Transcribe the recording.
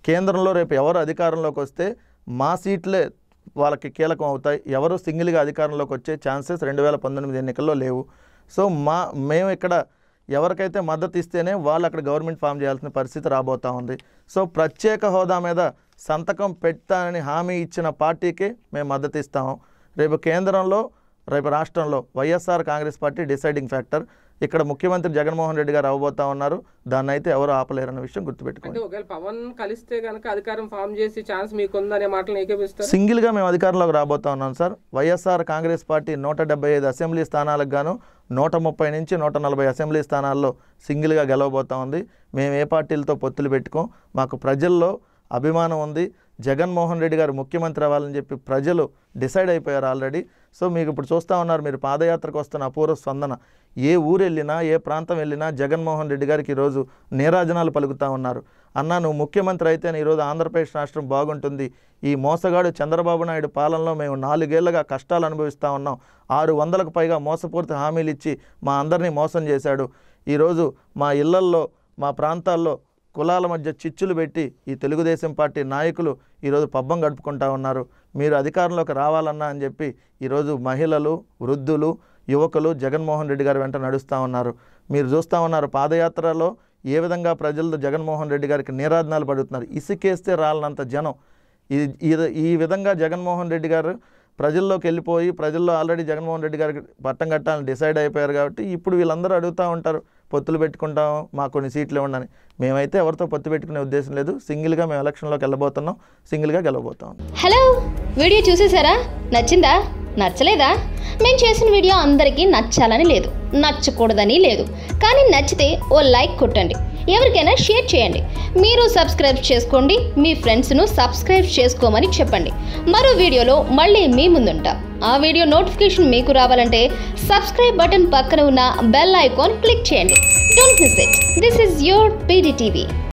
కేంద్రంలో రేపు ఎవరు అధికారంలోకి వస్తే మా సీట్లే వాళ్ళకి కీలకం అవుతాయి ఎవరు సింగిల్గా అధికారంలోకి వచ్చే ఛాన్సెస్ రెండు వేల పంతొమ్మిది ఎన్నికల్లో లేవు సో మా మేము ఇక్కడ ఎవరికైతే మద్దతు ఇస్తేనే వాళ్ళు అక్కడ గవర్నమెంట్ ఫామ్ చేయాల్సిన పరిస్థితి రాబోతా ఉంది సో ప్రత్యేక హోదా మీద సంతకం పెడతానని హామీ ఇచ్చిన పార్టీకి మేము మద్దతు ఇస్తాము రేపు కేంద్రంలో రేపు రాష్ట్రంలో వైఎస్ఆర్ కాంగ్రెస్ పార్టీ డిసైడింగ్ ఫ్యాక్టర్ ఇక్కడ ముఖ్యమంత్రి జగన్మోహన్ రెడ్డి గారు అవ్వబోతా ఉన్నారు దాన్ని అయితే ఎవరు ఆపలేరన్న విషయం గుర్తుపెట్టుకోండి అంటే ఒకవేళ పవన్ కలిస్తే కనుక అధికారం ఫామ్ చేసి ఛాన్స్ మీకుందనే మాటలు ఏకీపిస్తారు సింగిల్గా మేము అధికారంలోకి రాబోతా ఉన్నాం సార్ వైఎస్ఆర్ కాంగ్రెస్ పార్టీ నూట డెబ్బై ఐదు అసెంబ్లీ స్థానాలకు గాను నూట ముప్పై నుంచి నూట నలభై అసెంబ్లీ స్థానాల్లో సింగిల్గా గెలవబోతా ఉంది మేము ఏ పార్టీలతో పొత్తులు పెట్టుకోం మాకు ప్రజల్లో అభిమానం ఉంది జగన్మోహన్ రెడ్డి గారు ముఖ్యమంత్రి అవ్వాలని చెప్పి ప్రజలు డిసైడ్ అయిపోయారు ఆల్రెడీ సో మీకు ఇప్పుడు చూస్తూ ఉన్నారు మీరు పాదయాత్రకు వస్తున్న అపూర్వ స్పందన ఏ ఊరు వెళ్ళినా ఏ ప్రాంతం వెళ్ళినా జగన్మోహన్ రెడ్డి గారికి ఈరోజు నీరాజనాలు పలుకుతూ ఉన్నారు అన్న నువ్వు ముఖ్యమంత్రి అయితేనే ఈరోజు ఆంధ్రప్రదేశ్ రాష్ట్రం బాగుంటుంది ఈ మోసగాడు చంద్రబాబు నాయుడు పాలనలో మేము నాలుగేళ్లుగా కష్టాలు అనుభవిస్తూ ఉన్నాం ఆరు వందలకు పైగా మోసపూరిత హామీలు ఇచ్చి మా అందరినీ మోసం చేశాడు ఈరోజు మా ఇళ్లల్లో మా ప్రాంతాల్లో కులాల మధ్య చిచ్చులు పెట్టి ఈ తెలుగుదేశం పార్టీ నాయకులు ఈరోజు పబ్బం గడుపుకుంటా ఉన్నారు మీరు అధికారంలోకి రావాలన్నా అని చెప్పి ఈరోజు మహిళలు వృద్ధులు యువకులు జగన్మోహన్ రెడ్డి గారి వెంట నడుస్తూ ఉన్నారు మీరు చూస్తూ ఉన్నారు పాదయాత్రలో ఏ విధంగా ప్రజలు జగన్మోహన్ రెడ్డి గారికి నీరాజనాలు పడుతున్నారు ఇసుకేస్తే రాలనంత జనం ఇది ఇది- ఈ విధంగా జగన్మోహన్ రెడ్డి గారు ప్రజల్లోకి వెళ్ళిపోయి ప్రజల్లో ఆల్రెడీ జగన్మోహన్ రెడ్డి గారికి పట్టం కట్టాలని డిసైడ్ అయిపోయారు కాబట్టి ఇప్పుడు వీళ్ళందరూ అడుగుతూ ఉంటారు పొత్తులు పెట్టుకుంటాం మాకు కొన్ని సీట్లు ఇవ్వండి మేమైతే ఎవరితో పొత్తు పెట్టుకునే ఉద్దేశం లేదు సింగిల్గా మేము ఎలక్షన్లోకి వెళ్ళబోతున్నాం సింగిల్గా గెలవబోతాం హలో వీడియో చూసేసారా నచ్చిందా నచ్చలేదా మేము చేసిన వీడియో అందరికీ నచ్చాలని లేదు నచ్చకూడదని లేదు కానీ నచ్చితే ఓ లైక్ కొట్టండి ఎవరికైనా షేర్ చేయండి మీరు సబ్స్క్రైబ్ చేసుకోండి మీ ఫ్రెండ్స్ను సబ్స్క్రైబ్ చేసుకోమని చెప్పండి మరో వీడియోలో మళ్ళీ మీ ముందుంటాం ఆ వీడియో నోటిఫికేషన్ మీకు రావాలంటే సబ్స్క్రైబ్ బటన్ పక్కన ఉన్న బెల్ ఐకాన్ క్లిక్ చేయండి don't miss it this is your PDTV